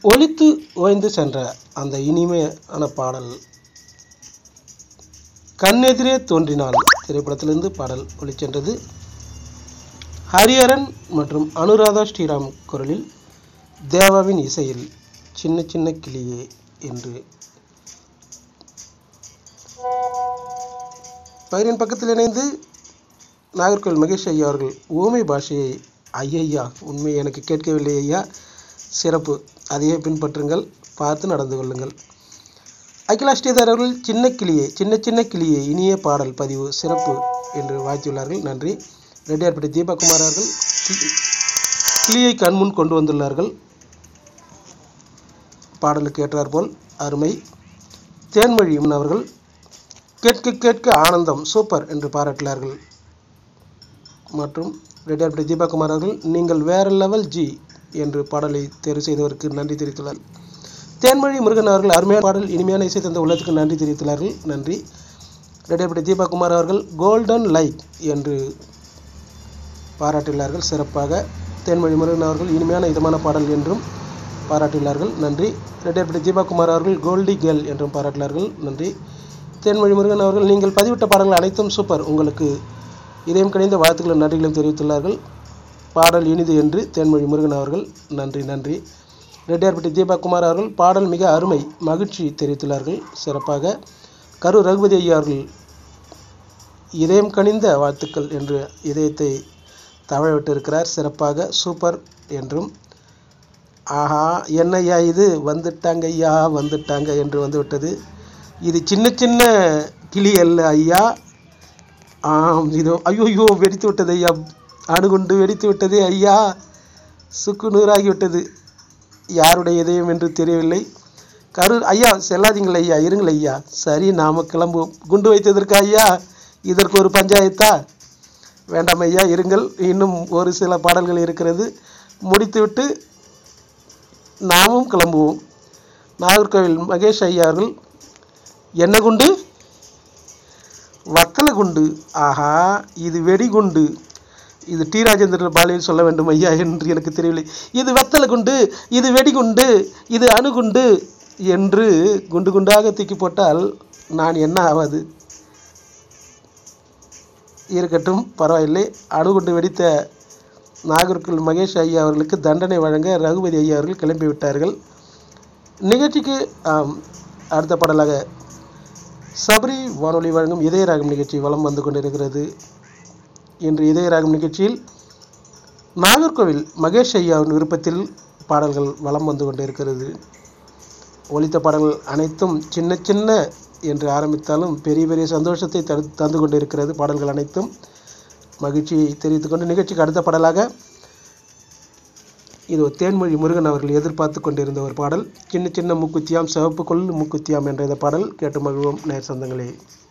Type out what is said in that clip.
ஒலித்து ஓய்ந்து சென்ற அந்த இனிமையான பாடல் கண்ணெதிரே தோன்றினால் திரைப்படத்திலிருந்து பாடல் ஒலிச்சென்றது ஹரிஹரன் மற்றும் அனுராதா ஸ்ரீராம் குரலில் தேவாவின் இசையில் சின்ன சின்ன கிளியே என்று பயிரின் பக்கத்தில் இணைந்து நாகர்கோவில் மகேஷ் ஐயா அவர்கள் ஊமை பாஷையை ஐயையா உண்மை எனக்கு கேட்கவில்லை ஐயா சிறப்பு அதையே பின்பற்றுங்கள் பார்த்து நடந்து கொள்ளுங்கள் அகிலா ஸ்ரீதர் அவர்கள் சின்ன கிளியே சின்ன சின்ன கிளியே இனிய பாடல் பதிவு சிறப்பு என்று வாழ்த்தியுள்ளார்கள் நன்றி ரெட்டியார்பட்டி தீபகுமார் அவர்கள் கி- கிளியை கண்முன் கொண்டு வந்துள்ளார்கள் பாடலுக்கு ஏற்றாற்போல் அருமை தேன்மொழி அவர்கள் கேட்க கேட்க ஆனந்தம் சூப்பர் என்று பாராட்டினார்கள் மற்றும் ரெட்டியார்பட்டி தீபகுமார் அவர்கள் நீங்கள் வேற லெவல் ஜி என்று பாடலை தேர்வு செய்தவருக்கு நன்றி தெரிவித்துள்ளார் தேன்மொழி முருகன் அவர்கள் அருமையான பாடல் இனிமையான இசை தந்த உள்ளத்துக்கு நன்றி தெரிவித்துள்ளார்கள் நன்றி ரெட்டியார்பட்டி தீபகுமார் அவர்கள் கோல்டன் லைட் என்று பாராட்டியுள்ளார்கள் சிறப்பாக தேன்மொழி முருகன் அவர்கள் இனிமையான இதமான பாடல் என்றும் பாராட்டியுள்ளார்கள் நன்றி ரெட்டியார்பட்டி தீபகுமார் அவர்கள் கோல்டி கேர்ள் என்றும் பாராட்டினார்கள் நன்றி தேன்மொழி முருகன் அவர்கள் நீங்கள் பதிவிட்ட பாடல்கள் அனைத்தும் சூப்பர் உங்களுக்கு இதயம் கணிந்த வாழ்த்துக்களும் நன்றிகளும் தெரிவித்துள்ளார்கள் பாடல் இனிது என்று தேன்மொழி முருகன் அவர்கள் நன்றி நன்றி ரெட்டியார்பட்டி தீபகுமார் அவர்கள் பாடல் மிக அருமை மகிழ்ச்சி தெரிவித்துள்ளார்கள் சிறப்பாக கரு ரகுபதி ஐயா அவர்கள் இதயம் கனிந்த வாழ்த்துக்கள் என்று இதயத்தை தவழ விட்டிருக்கிறார் சிறப்பாக சூப்பர் என்றும் ஆஹா என்னய்யா இது வந்துட்டாங்க ஐயா வந்துட்டாங்க என்று வந்துவிட்டது இது சின்ன சின்ன கிளி அல்ல ஐயா ஆம் இதோ ஐயோ வெடித்து விட்டது ஐயா அணுகுண்டு வெடித்து விட்டது ஐயா சுக்கு நூறாகிவிட்டது யாருடைய இதயம் என்று தெரியவில்லை கரு ஐயா செல்லாதீங்கள் ஐயா இருங்கள் ஐயா சரி நாம கிளம்புவோம் குண்டு வைத்ததற்கு ஐயா இதற்கு ஒரு பஞ்சாயத்தா வேண்டாம் ஐயா இருங்கள் இன்னும் ஒரு சில பாடல்கள் இருக்கிறது முடித்துவிட்டு நாமும் கிளம்புவோம் நாகர்கோவில் மகேஷ் ஐயா அவர்கள் என்ன குண்டு வத்தல குண்டு ஆஹா இது வெடிகுண்டு இது டி ராஜேந்திர பாலையில் சொல்ல வேண்டும் ஐயா என்று எனக்கு தெரியவில்லை இது வத்தல குண்டு இது வெடிகுண்டு இது அணுகுண்டு என்று குண்டு குண்டாக தூக்கி போட்டால் நான் என்ன ஆவது இருக்கட்டும் பரவாயில்லை அணுகுண்டு வெடித்த நாகர்கோவில் மகேஷ் ஐயா அவர்களுக்கு தண்டனை வழங்க ரகுபதி ஐயா அவர்கள் கிளம்பி விட்டார்கள் நிகழ்ச்சிக்கு ஆம், அடுத்த பாடலாக சபரி வானொலி வழங்கும் இதயராகம் நிகழ்ச்சி வலம் வந்து கொண்டிருக்கிறது இன்று இதயராகம் நிகழ்ச்சியில் நாகர்கோவில் மகேஷ் ஐயாவின் விருப்பத்தில் பாடல்கள் வலம் வந்து கொண்டிருக்கிறது ஒலித்த பாடல்கள் அனைத்தும் சின்ன சின்ன என்று ஆரம்பித்தாலும் பெரிய பெரிய சந்தோஷத்தை தரு தந்து கொண்டிருக்கிறது பாடல்கள் அனைத்தும் மகிழ்ச்சியை தெரிவித்துக் கொண்டு நிகழ்ச்சிக்கு அடுத்த பாடலாக இது தேன்மொழி முருகன் அவர்கள் எதிர்பார்த்து கொண்டிருந்த ஒரு பாடல் சின்ன சின்ன மூக்குத்தியாம் சிவப்பு கொள்ளு மூக்குத்தியாம் என்ற இந்த பாடல் கேட்டு மகிழ்வோம் நேர் சொந்தங்களே